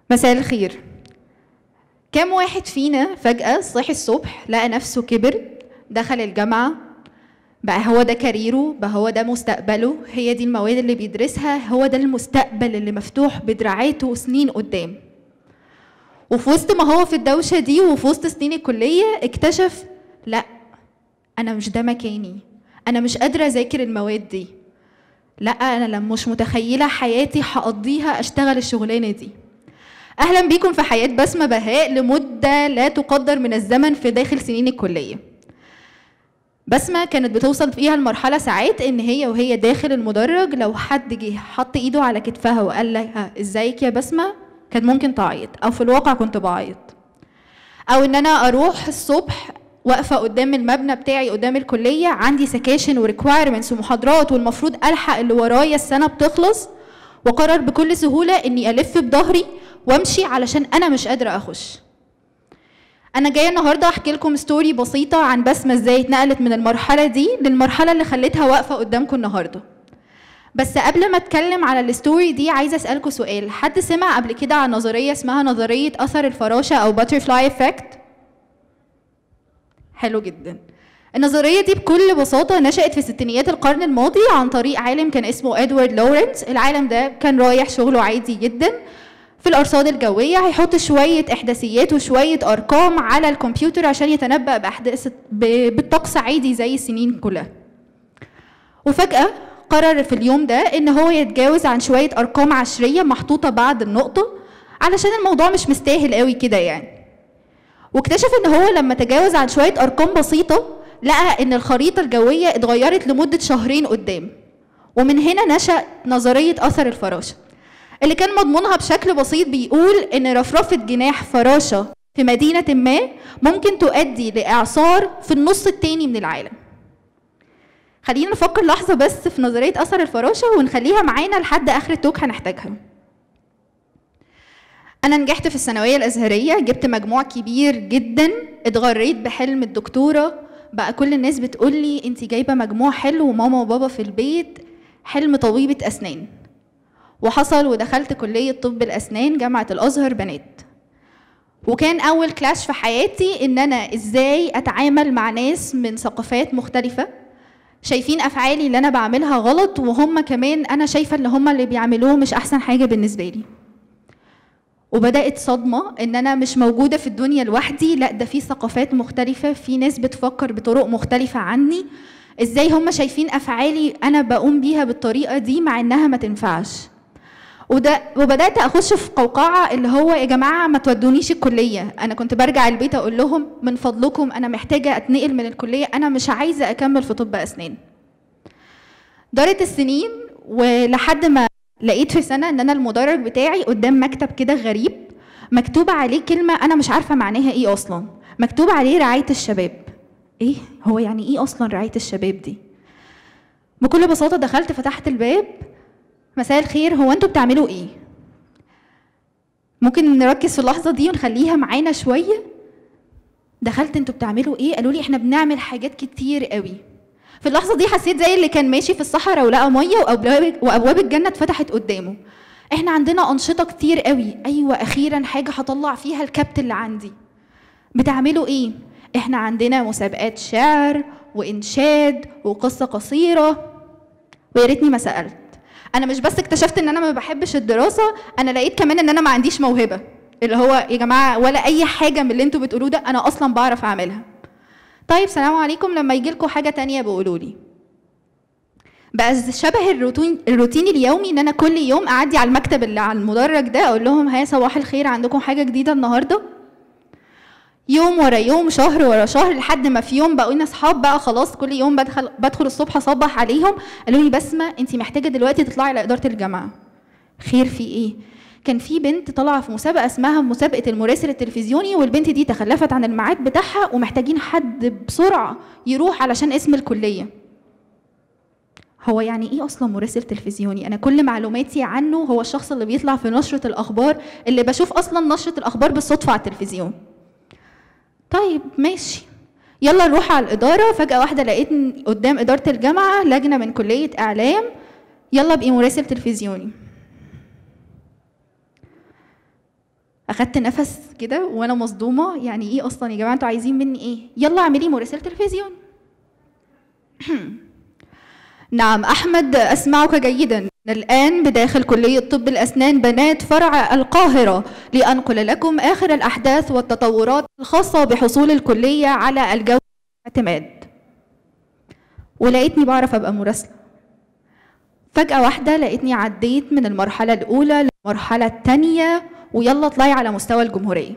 مساء الخير كم واحد فينا فجأة صحي الصبح لقى نفسه كبر دخل الجامعة بقى هو ده كاريره بقى هو ده مستقبله هي دي المواد اللي بيدرسها هو ده المستقبل اللي مفتوح بدراعاته سنين قدام وفي وسط ما هو في الدوشة دي وفي وسط سنين الكلية اكتشف لا أنا مش ده مكاني أنا مش قادرة أذاكر المواد دي لا أنا لما مش متخيلة حياتي هقضيها أشتغل الشغلانة دي اهلا بيكم في حياه بسمه بهاء لمده لا تقدر من الزمن في داخل سنين الكليه بسمه كانت بتوصل فيها المرحله ساعات ان هي وهي داخل المدرج لو حد جه حط ايده على كتفها وقال لها ازيك يا بسمه كان ممكن تعيط او في الواقع كنت بعيط او ان انا اروح الصبح واقفه قدام المبنى بتاعي قدام الكليه عندي سكاشن وريكوايرمنتس ومحاضرات والمفروض الحق اللي ورايا السنه بتخلص وقرر بكل سهوله اني الف بظهري وامشي علشان انا مش قادره اخش انا جايه النهارده احكي لكم ستوري بسيطه عن بسمه ازاي اتنقلت من المرحله دي للمرحله اللي خلتها واقفه قدامكم النهارده بس قبل ما اتكلم على الستوري دي عايزه اسالكم سؤال حد سمع قبل كده عن نظريه اسمها نظريه اثر الفراشه او باترفلاي افكت حلو جدا النظرية دي بكل بساطة نشأت في ستينيات القرن الماضي عن طريق عالم كان اسمه ادوارد لورنس العالم ده كان رايح شغله عادي جدا في الارصاد الجويه هيحط شويه احداثيات وشويه ارقام على الكمبيوتر عشان يتنبأ باحداث بالطقس عادي زي السنين كلها وفجاه قرر في اليوم ده ان هو يتجاوز عن شويه ارقام عشريه محطوطه بعد النقطه علشان الموضوع مش مستاهل قوي كده يعني واكتشف ان هو لما تجاوز عن شويه ارقام بسيطه لقى ان الخريطه الجويه اتغيرت لمده شهرين قدام ومن هنا نشأ نظريه اثر الفراشه اللي كان مضمونها بشكل بسيط بيقول ان رفرفه جناح فراشه في مدينه ما ممكن تؤدي لاعصار في النص التاني من العالم خلينا نفكر لحظه بس في نظريه اثر الفراشه ونخليها معانا لحد اخر التوك هنحتاجها انا نجحت في الثانويه الازهريه جبت مجموع كبير جدا اتغريت بحلم الدكتوره بقى كل الناس بتقول لي انت جايبه مجموع حلو وماما وبابا في البيت حلم طبيبه اسنان وحصل ودخلت كلية طب الأسنان جامعة الأزهر بنات وكان أول كلاش في حياتي إن أنا إزاي أتعامل مع ناس من ثقافات مختلفة شايفين أفعالي اللي أنا بعملها غلط وهم كمان أنا شايفة اللي هم اللي بيعملوه مش أحسن حاجة بالنسبة لي وبدأت صدمة إن أنا مش موجودة في الدنيا لوحدي لا ده في ثقافات مختلفة في ناس بتفكر بطرق مختلفة عني إزاي هم شايفين أفعالي أنا بقوم بيها بالطريقة دي مع إنها ما تنفعش وده وبدات اخش في قوقعه اللي هو يا جماعه ما تودونيش الكليه انا كنت برجع البيت اقول لهم من فضلكم انا محتاجه اتنقل من الكليه انا مش عايزه اكمل في طب اسنان دارت السنين ولحد ما لقيت في سنه ان انا المدرج بتاعي قدام مكتب كده غريب مكتوب عليه كلمه انا مش عارفه معناها ايه اصلا مكتوب عليه رعايه الشباب ايه هو يعني ايه اصلا رعايه الشباب دي بكل بساطه دخلت فتحت الباب مساء الخير هو انتوا بتعملوا ايه ممكن نركز في اللحظه دي ونخليها معانا شويه دخلت انتوا بتعملوا ايه قالوا لي احنا بنعمل حاجات كتير قوي في اللحظه دي حسيت زي اللي كان ماشي في الصحراء ولقى ميه وابواب وابواب الجنه اتفتحت قدامه احنا عندنا انشطه كتير قوي ايوه اخيرا حاجه هطلع فيها الكبت اللي عندي بتعملوا ايه احنا عندنا مسابقات شعر وانشاد وقصه قصيره ويا ريتني ما سالت انا مش بس اكتشفت ان انا ما بحبش الدراسه انا لقيت كمان ان انا ما عنديش موهبه اللي هو يا جماعه ولا اي حاجه من اللي انتوا بتقولوه ده انا اصلا بعرف اعملها طيب سلام عليكم لما يجي لكم حاجه تانية بقولوا لي بقى شبه الروتين الروتين اليومي ان انا كل يوم اعدي على المكتب اللي على المدرج ده اقول لهم ها صباح الخير عندكم حاجه جديده النهارده يوم ورا يوم شهر ورا شهر لحد ما في يوم بقوا لنا اصحاب بقى خلاص كل يوم بدخل بدخل الصبح اصبح عليهم قالوا لي بسمه انت محتاجه دلوقتي تطلعي لاداره الجامعه خير في ايه كان في بنت طالعه في مسابقه اسمها مسابقه المراسل التلفزيوني والبنت دي تخلفت عن الميعاد بتاعها ومحتاجين حد بسرعه يروح علشان اسم الكليه هو يعني ايه اصلا مراسل تلفزيوني انا كل معلوماتي عنه هو الشخص اللي بيطلع في نشره الاخبار اللي بشوف اصلا نشره الاخبار بالصدفه على التلفزيون طيب ماشي يلا نروح على الإدارة فجأة واحدة لقيت قدام إدارة الجامعة لجنة من كلية إعلام يلا بقي مراسل تلفزيوني اخدت نفس كده وانا مصدومه يعني ايه اصلا يا جماعه انتوا عايزين مني ايه يلا اعملي مراسل تلفزيون نعم احمد اسمعك جيدا الآن بداخل كلية طب الأسنان بنات فرع القاهرة لأنقل لكم آخر الأحداث والتطورات الخاصة بحصول الكلية على الجودة والاعتماد ولقيتني بعرف أبقى مراسلة فجأة واحدة لقيتني عديت من المرحلة الأولى للمرحلة الثانية ويلا اطلعي على مستوى الجمهورية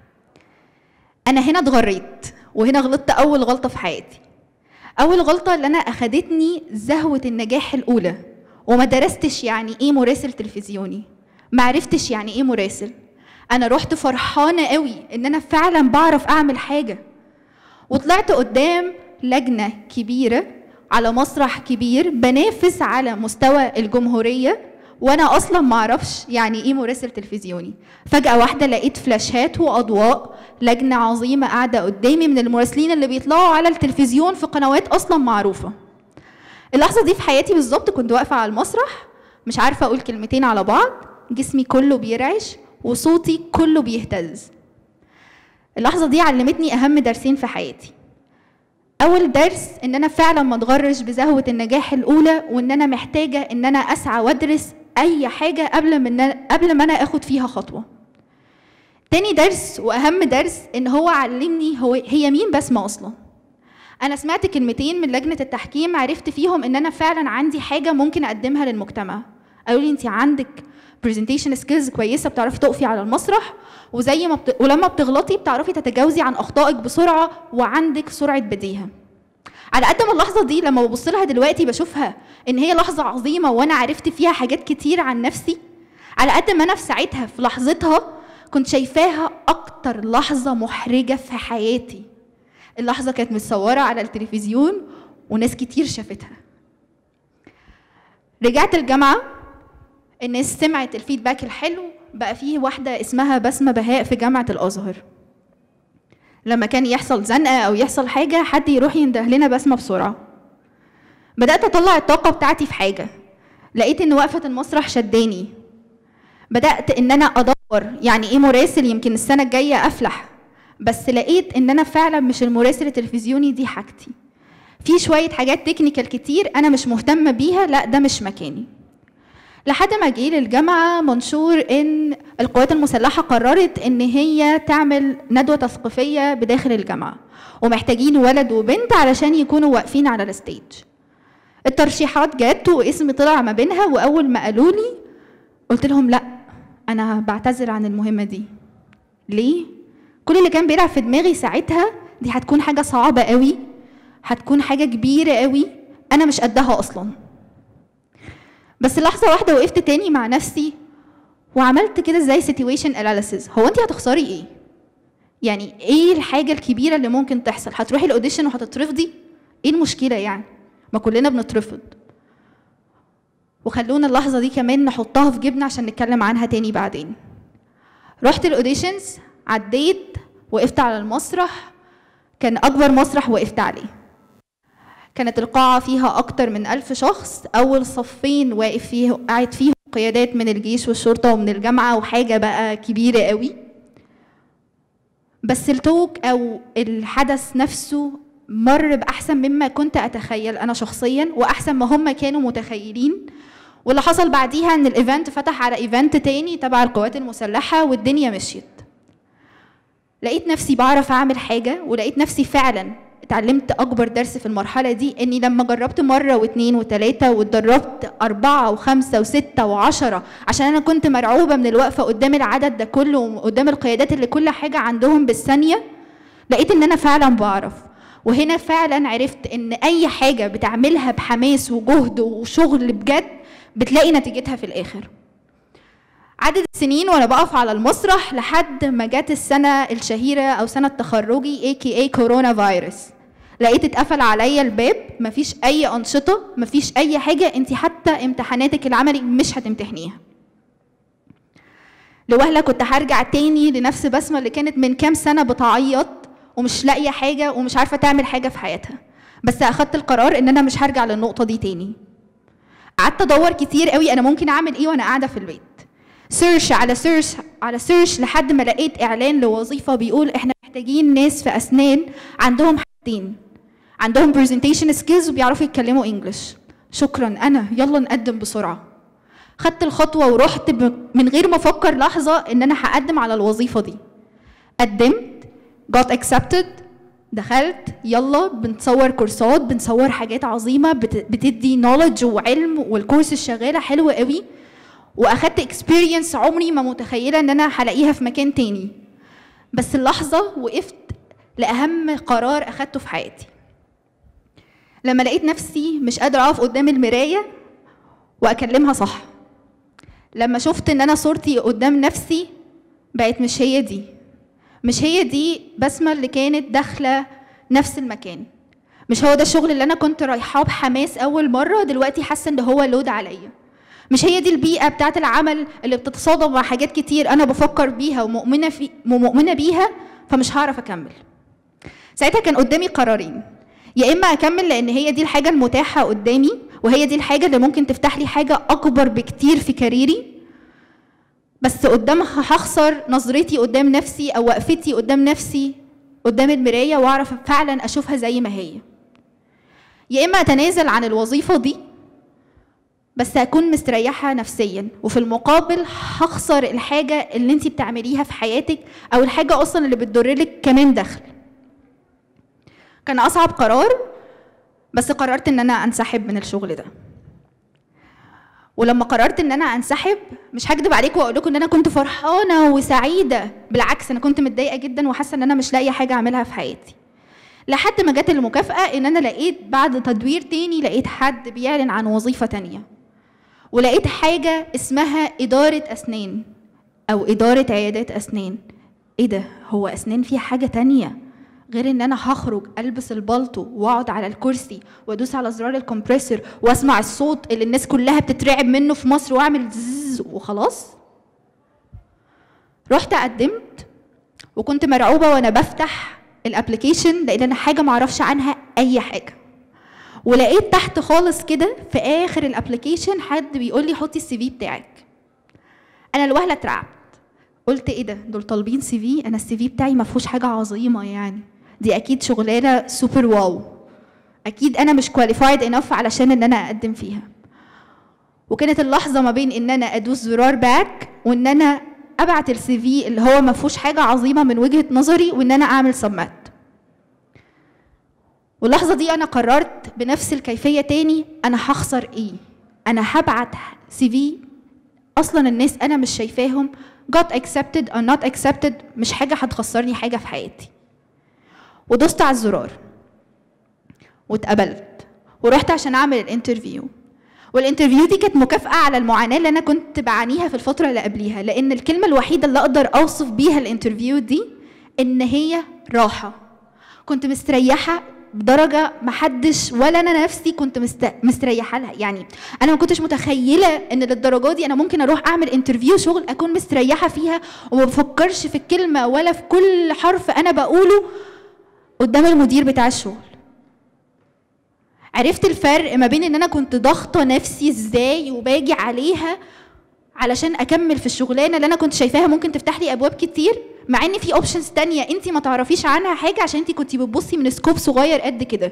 أنا هنا اتغريت وهنا غلطت أول غلطة في حياتي أول غلطة اللي أنا أخدتني زهوة النجاح الأولى وما درستش يعني ايه مراسل تلفزيوني ما عرفتش يعني ايه مراسل انا رحت فرحانه قوي ان انا فعلا بعرف اعمل حاجه وطلعت قدام لجنه كبيره على مسرح كبير بنافس على مستوى الجمهوريه وانا اصلا ما اعرفش يعني ايه مراسل تلفزيوني فجاه واحده لقيت فلاشات واضواء لجنه عظيمه قاعده قدامي من المراسلين اللي بيطلعوا على التلفزيون في قنوات اصلا معروفه اللحظه دي في حياتي بالظبط كنت واقفه على المسرح مش عارفه اقول كلمتين على بعض جسمي كله بيرعش وصوتي كله بيهتز اللحظه دي علمتني اهم درسين في حياتي اول درس ان انا فعلا ما اتغرش بزهوه النجاح الاولى وان انا محتاجه ان انا اسعى وادرس اي حاجه قبل من قبل ما انا اخد فيها خطوه تاني درس واهم درس ان هو علمني هو هي مين بسمه اصلا انا سمعت كلمتين من لجنه التحكيم عرفت فيهم ان انا فعلا عندي حاجه ممكن اقدمها للمجتمع قالوا لي انت عندك برزنتيشن سكيلز كويسه بتعرفي تقفي على المسرح وزي ما بت... ولما بتغلطي بتعرفي تتجاوزي عن اخطائك بسرعه وعندك سرعه بديهه على قد ما اللحظه دي لما ببص لها دلوقتي بشوفها ان هي لحظه عظيمه وانا عرفت فيها حاجات كتير عن نفسي على قد ما انا في ساعتها في لحظتها كنت شايفاها اكتر لحظه محرجه في حياتي اللحظة كانت متصورة على التلفزيون وناس كتير شافتها رجعت الجامعة الناس سمعت الفيدباك الحلو بقى فيه واحدة اسمها بسمة بهاء في جامعة الأزهر لما كان يحصل زنقة أو يحصل حاجة حد يروح ينده لنا بسمة بسرعة بدأت أطلع الطاقة بتاعتي في حاجة لقيت إن وقفة المسرح شداني بدأت إن أنا أدور يعني إيه مراسل يمكن السنة الجاية أفلح بس لقيت ان انا فعلا مش المراسل التلفزيوني دي حاجتي في شويه حاجات تكنيكال كتير انا مش مهتمه بيها لا ده مش مكاني لحد ما جه للجامعه منشور ان القوات المسلحه قررت ان هي تعمل ندوه تثقيفيه بداخل الجامعه ومحتاجين ولد وبنت علشان يكونوا واقفين على الستيج الترشيحات جت واسمي طلع ما بينها واول ما قالوا لي قلت لهم لا انا بعتذر عن المهمه دي ليه كل اللي كان بيلعب في دماغي ساعتها دي هتكون حاجه صعبه قوي هتكون حاجه كبيره قوي انا مش قدها اصلا بس لحظه واحده وقفت تاني مع نفسي وعملت كده زي سيتويشن اناليسيس هو انت هتخسري ايه يعني ايه الحاجه الكبيره اللي ممكن تحصل هتروحي الاوديشن وهتترفضي ايه المشكله يعني ما كلنا بنترفض وخلونا اللحظه دي كمان نحطها في جيبنا عشان نتكلم عنها تاني بعدين رحت الاوديشنز عديت وقفت على المسرح كان أكبر مسرح وقفت عليه كانت القاعة فيها أكتر من ألف شخص أول صفين واقف فيه قاعد فيهم قيادات من الجيش والشرطة ومن الجامعة وحاجة بقى كبيرة قوي بس التوك أو الحدث نفسه مر بأحسن مما كنت أتخيل أنا شخصيا وأحسن ما هم كانوا متخيلين واللي حصل بعديها ان الايفنت فتح على ايفنت تاني تبع القوات المسلحه والدنيا مشيت لقيت نفسي بعرف اعمل حاجه ولقيت نفسي فعلا اتعلمت اكبر درس في المرحله دي اني لما جربت مره واثنين وثلاثه واتدربت اربعه وخمسه وسته وعشره عشان انا كنت مرعوبه من الوقفه قدام العدد ده كله وقدام القيادات اللي كل حاجه عندهم بالثانيه لقيت ان انا فعلا بعرف وهنا فعلا عرفت ان اي حاجه بتعملها بحماس وجهد وشغل بجد بتلاقي نتيجتها في الاخر عدد السنين وانا بقف على المسرح لحد ما جت السنه الشهيره او سنه تخرجي اي كي اي كورونا فيروس لقيت اتقفل عليا الباب مفيش اي انشطه مفيش اي حاجه انت حتى امتحاناتك العملي مش هتمتحنيها لوهلة كنت هرجع تاني لنفس بسمة اللي كانت من كام سنة بتعيط ومش لاقية حاجة ومش عارفة تعمل حاجة في حياتها بس أخدت القرار إن أنا مش هرجع للنقطة دي تاني قعدت أدور كتير قوي أنا ممكن أعمل إيه وأنا قاعدة في البيت سيرش على سيرش على سيرش لحد ما لقيت اعلان لوظيفه بيقول احنا محتاجين ناس في اسنان عندهم حاجتين عندهم برزنتيشن سكيلز وبيعرفوا يتكلموا انجلش شكرا انا يلا نقدم بسرعه خدت الخطوه ورحت من غير ما افكر لحظه ان انا هقدم على الوظيفه دي قدمت got accepted دخلت يلا بنصور كورسات بنصور حاجات عظيمه بتدي نولج وعلم والكورس شغاله حلوه قوي واخدت اكسبيرينس عمري ما متخيله ان انا هلاقيها في مكان تاني بس اللحظه وقفت لاهم قرار اخدته في حياتي لما لقيت نفسي مش قادره اقف قدام المرايه واكلمها صح لما شفت ان انا صورتي قدام نفسي بقت مش هي دي مش هي دي بسمه اللي كانت داخله نفس المكان مش هو ده الشغل اللي انا كنت رايحاه بحماس اول مره دلوقتي حاسه ان هو لود عليا مش هي دي البيئه بتاعت العمل اللي بتتصادم مع حاجات كتير انا بفكر بيها ومؤمنه في ومؤمنه بيها فمش هعرف اكمل ساعتها كان قدامي قرارين يا اما اكمل لان هي دي الحاجه المتاحه قدامي وهي دي الحاجه اللي ممكن تفتح لي حاجه اكبر بكتير في كاريري بس قدامها هخسر نظرتي قدام نفسي او وقفتي قدام نفسي قدام المرايه واعرف فعلا اشوفها زي ما هي يا اما اتنازل عن الوظيفه دي بس اكون مستريحه نفسيا وفي المقابل هخسر الحاجه اللي انت بتعمليها في حياتك او الحاجه اصلا اللي بتضرلك كمان دخل كان اصعب قرار بس قررت ان انا انسحب من الشغل ده ولما قررت ان انا انسحب مش هكدب عليكم واقول لكم ان انا كنت فرحانه وسعيده بالعكس انا كنت متضايقه جدا وحاسه ان انا مش لاقيه حاجه اعملها في حياتي لحد ما جت المكافاه ان انا لقيت بعد تدوير تاني لقيت حد بيعلن عن وظيفه تانيه ولقيت حاجه اسمها اداره اسنان او اداره عيادات اسنان ايه ده هو اسنان فيها حاجه تانيه غير ان انا هخرج البس البلطو واقعد على الكرسي وادوس على زرار الكمبريسور واسمع الصوت اللي الناس كلها بتترعب منه في مصر واعمل زز وخلاص رحت قدمت وكنت مرعوبه وانا بفتح الابلكيشن لان انا حاجه ما اعرفش عنها اي حاجه ولقيت تحت خالص كده في اخر الابلكيشن حد بيقول لي حطي السي في بتاعك انا الوهله اترعبت قلت ايه ده دول طالبين سي في انا السي في بتاعي ما فيهوش حاجه عظيمه يعني دي اكيد شغلانه سوبر واو اكيد انا مش كواليفايد انف علشان ان انا اقدم فيها وكانت اللحظه ما بين ان انا ادوس زرار باك وان انا ابعت السي في اللي هو ما فيهوش حاجه عظيمه من وجهه نظري وان انا اعمل سبمات واللحظه دي انا قررت بنفس الكيفيه تاني انا هخسر ايه انا هبعت سي في اصلا الناس انا مش شايفاهم got accepted or not accepted مش حاجه هتخسرني حاجه في حياتي ودوست على الزرار واتقبلت ورحت عشان اعمل الانترفيو والانترفيو دي كانت مكافأة على المعاناة اللي أنا كنت بعانيها في الفترة اللي قبليها لأن الكلمة الوحيدة اللي أقدر أوصف بيها الانترفيو دي إن هي راحة كنت مستريحة بدرجة محدش ولا أنا نفسي كنت مست... مستريحة لها يعني أنا ما كنتش متخيلة إن للدرجة دي أنا ممكن أروح أعمل انترفيو شغل أكون مستريحة فيها وما بفكرش في الكلمة ولا في كل حرف أنا بقوله قدام المدير بتاع الشغل عرفت الفرق ما بين ان انا كنت ضاغطه نفسي ازاي وباجي عليها علشان اكمل في الشغلانه اللي انا كنت شايفاها ممكن تفتح لي ابواب كتير مع ان في اوبشنز تانية انت ما تعرفيش عنها حاجه عشان انت كنتي بتبصي من سكوب صغير قد كده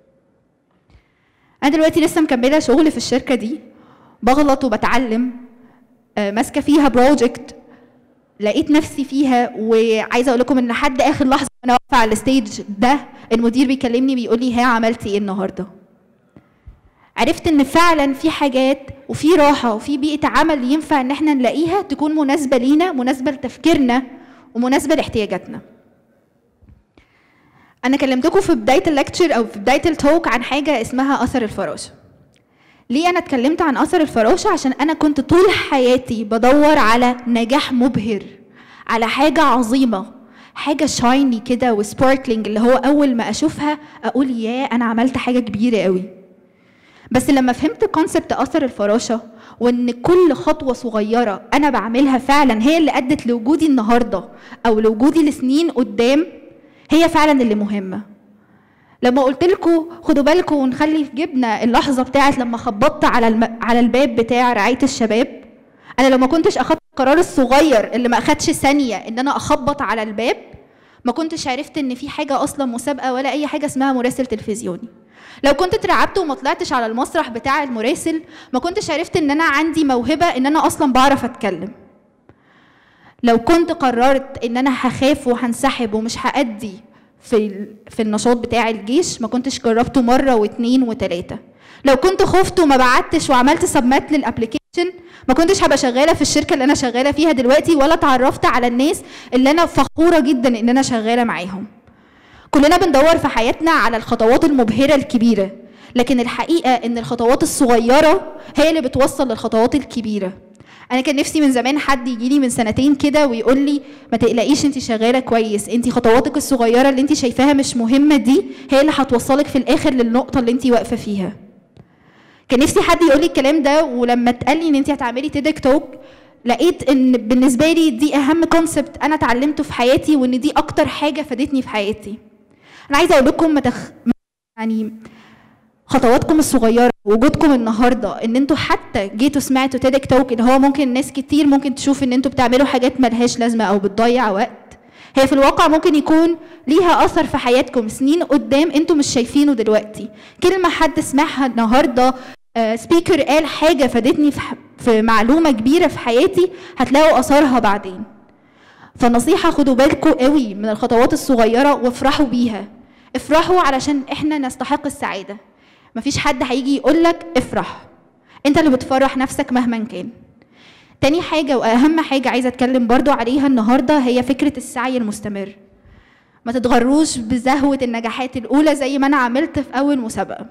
انا دلوقتي لسه مكمله شغل في الشركه دي بغلط وبتعلم آه، ماسكه فيها بروجكت لقيت نفسي فيها وعايزه اقول لكم ان لحد اخر لحظه وانا واقفه على الستيج ده المدير بيكلمني بيقول لي ها عملتي ايه النهارده عرفت ان فعلا في حاجات وفي راحه وفي بيئه عمل ينفع ان احنا نلاقيها تكون مناسبه لينا مناسبه لتفكيرنا ومناسبه لاحتياجاتنا انا كلمتكم في بدايه اللكتشر او في بدايه التوك عن حاجه اسمها اثر الفراشه ليه انا اتكلمت عن اثر الفراشه عشان انا كنت طول حياتي بدور على نجاح مبهر على حاجه عظيمه حاجه شايني كده وسباركلينج اللي هو اول ما اشوفها اقول يا انا عملت حاجه كبيره قوي بس لما فهمت كونسبت اثر الفراشه وان كل خطوه صغيره انا بعملها فعلا هي اللي ادت لوجودي النهارده او لوجودي لسنين قدام هي فعلا اللي مهمه لما قلت لكم خدوا بالكم ونخلي في جيبنا اللحظه بتاعت لما خبطت على الم... على الباب بتاع رعايه الشباب انا لو ما كنتش اخدت القرار الصغير اللي ما اخدش ثانيه ان انا اخبط على الباب ما كنتش عرفت ان في حاجه اصلا مسابقه ولا اي حاجه اسمها مراسل تلفزيوني لو كنت اترعبت وما طلعتش على المسرح بتاع المراسل ما كنتش عرفت ان انا عندي موهبه ان انا اصلا بعرف اتكلم لو كنت قررت ان انا هخاف وهنسحب ومش هأدي في في النشاط بتاع الجيش ما كنتش جربته مره واثنين وثلاثه لو كنت خفت وما بعتش وعملت سبمات للابلكيشن ما كنتش هبقى شغاله في الشركه اللي انا شغاله فيها دلوقتي ولا اتعرفت على الناس اللي انا فخوره جدا ان انا شغاله معاهم كلنا بندور في حياتنا على الخطوات المبهره الكبيره لكن الحقيقه ان الخطوات الصغيره هي اللي بتوصل للخطوات الكبيره انا كان نفسي من زمان حد يجي لي من سنتين كده ويقول لي ما تقلقيش انت شغاله كويس انت خطواتك الصغيره اللي انت شايفاها مش مهمه دي هي اللي هتوصلك في الاخر للنقطه اللي انت واقفه فيها كان نفسي حد يقول لي الكلام ده ولما اتقال لي ان انت هتعملي تيدك توك لقيت ان بالنسبه لي دي اهم كونسبت انا اتعلمته في حياتي وان دي اكتر حاجه فادتني في حياتي انا عايزه اقول لكم متخ... يعني خطواتكم الصغيره وجودكم النهارده ان انتوا حتى جيتوا سمعتوا تيدك توك اللي هو ممكن ناس كتير ممكن تشوف ان انتوا بتعملوا حاجات ملهاش لازمه او بتضيع وقت هي في الواقع ممكن يكون ليها اثر في حياتكم سنين قدام انتوا مش شايفينه دلوقتي كلمه حد سمعها النهارده سبيكر قال حاجه فادتني في, في معلومه كبيره في حياتي هتلاقوا اثرها بعدين فالنصيحه خدوا بالكم قوي من الخطوات الصغيره وافرحوا بيها افرحوا علشان احنا نستحق السعاده مفيش حد هيجي يقول لك افرح انت اللي بتفرح نفسك مهما كان تاني حاجة وأهم حاجة عايزة أتكلم برضو عليها النهاردة هي فكرة السعي المستمر ما تتغروش بزهوة النجاحات الأولى زي ما أنا عملت في أول مسابقة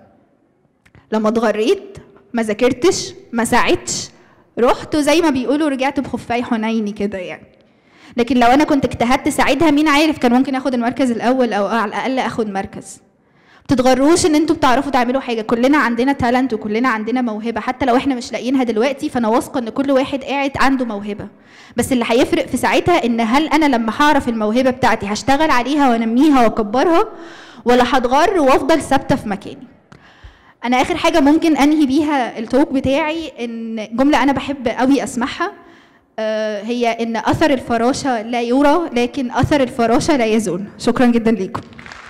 لما اتغريت ما ذاكرتش ما ساعدتش رحت وزي ما بيقولوا رجعت بخفاي حنيني كده يعني لكن لو انا كنت اجتهدت ساعتها مين عارف كان ممكن اخد المركز الاول او على الاقل اخد مركز تتغروش ان انتوا بتعرفوا تعملوا حاجه كلنا عندنا تالنت وكلنا عندنا موهبه حتى لو احنا مش لاقيينها دلوقتي فانا واثقه ان كل واحد قاعد عنده موهبه بس اللي هيفرق في ساعتها ان هل انا لما هعرف الموهبه بتاعتي هشتغل عليها وانميها واكبرها ولا هتغر وافضل ثابته في مكاني انا اخر حاجه ممكن انهي بيها التوك بتاعي ان جمله انا بحب قوي اسمعها هي ان اثر الفراشه لا يرى لكن اثر الفراشه لا يزول شكرا جدا ليكم